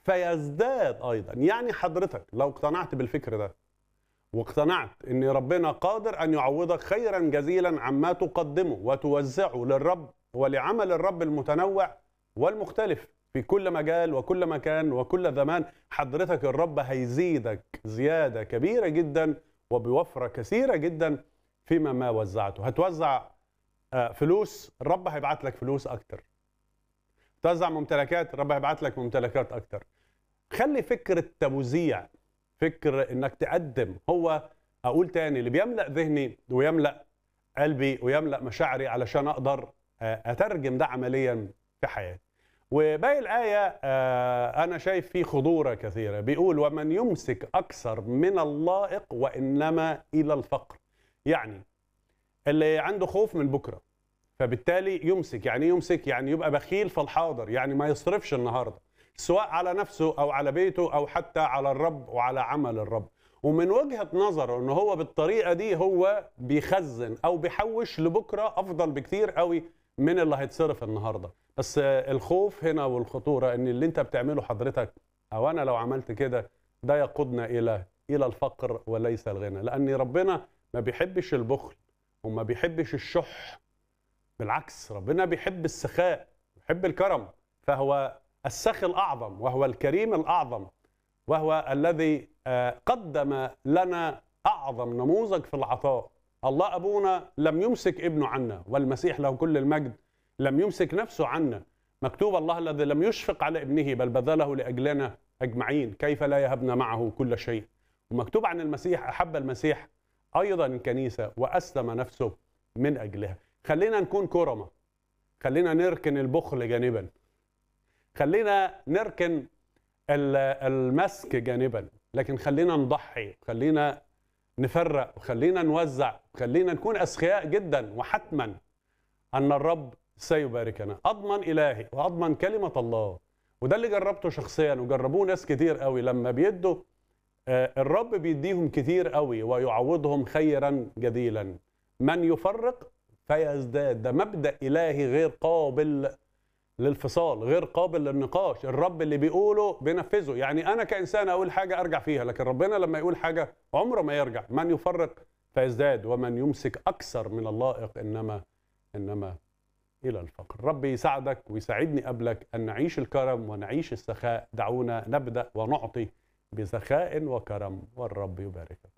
فيزداد ايضا يعني حضرتك لو اقتنعت بالفكر ده واقتنعت ان ربنا قادر ان يعوضك خيرا جزيلا عما تقدمه وتوزعه للرب ولعمل الرب المتنوع والمختلف في كل مجال وكل مكان وكل زمان حضرتك الرب هيزيدك زياده كبيره جدا وبوفره كثيره جدا فيما ما وزعته هتوزع آه، فلوس الرب هيبعت لك فلوس اكتر توزع ممتلكات الرب هيبعت لك ممتلكات اكتر خلي فكر التوزيع فكر انك تقدم هو اقول تاني اللي بيملا ذهني ويملا قلبي ويملا مشاعري علشان اقدر آه، اترجم ده عمليا في حياتي وباقي الآية آه، أنا شايف فيه خضورة كثيرة بيقول ومن يمسك أكثر من اللائق وإنما إلى الفقر يعني اللي عنده خوف من بكرة فبالتالي يمسك يعني يمسك يعني يبقى بخيل في الحاضر يعني ما يصرفش النهاردة سواء على نفسه أو على بيته أو حتى على الرب وعلى عمل الرب ومن وجهة نظره ان هو بالطريقة دي هو بيخزن او بيحوش لبكرة افضل بكتير قوي من اللي هيتصرف النهارده بس الخوف هنا والخطوره ان اللي انت بتعمله حضرتك او انا لو عملت كده ده يقودنا الى الى الفقر وليس الغنى لان ربنا ما بيحبش البخل وما بيحبش الشح بالعكس ربنا بيحب السخاء بيحب الكرم فهو السخي الاعظم وهو الكريم الاعظم وهو الذي آه، قدم لنا اعظم نموذج في العطاء الله ابونا لم يمسك ابنه عنا والمسيح له كل المجد لم يمسك نفسه عنا مكتوب الله الذي لم يشفق على ابنه بل بذله لاجلنا اجمعين كيف لا يهبنا معه كل شيء ومكتوب عن المسيح احب المسيح ايضا الكنيسه واسلم نفسه من اجلها خلينا نكون كرمه خلينا نركن البخل جانبا خلينا نركن المسك جانبا لكن خلينا نضحي خلينا نفرق وخلينا نوزع خلينا نكون أسخياء جدا وحتما أن الرب سيباركنا أضمن إلهي وأضمن كلمة الله وده اللي جربته شخصيا وجربوه ناس كتير قوي لما بيدوا آه، الرب بيديهم كتير قوي ويعوضهم خيرا جديلا من يفرق فيزداد ده مبدأ إلهي غير قابل للفصال غير قابل للنقاش الرب اللي بيقوله بينفذه يعني انا كانسان اقول حاجه ارجع فيها لكن ربنا لما يقول حاجه عمره ما يرجع من يفرق فيزداد ومن يمسك اكثر من اللائق انما انما الى الفقر ربي يساعدك ويساعدني قبلك ان نعيش الكرم ونعيش السخاء دعونا نبدا ونعطي بسخاء وكرم والرب يباركك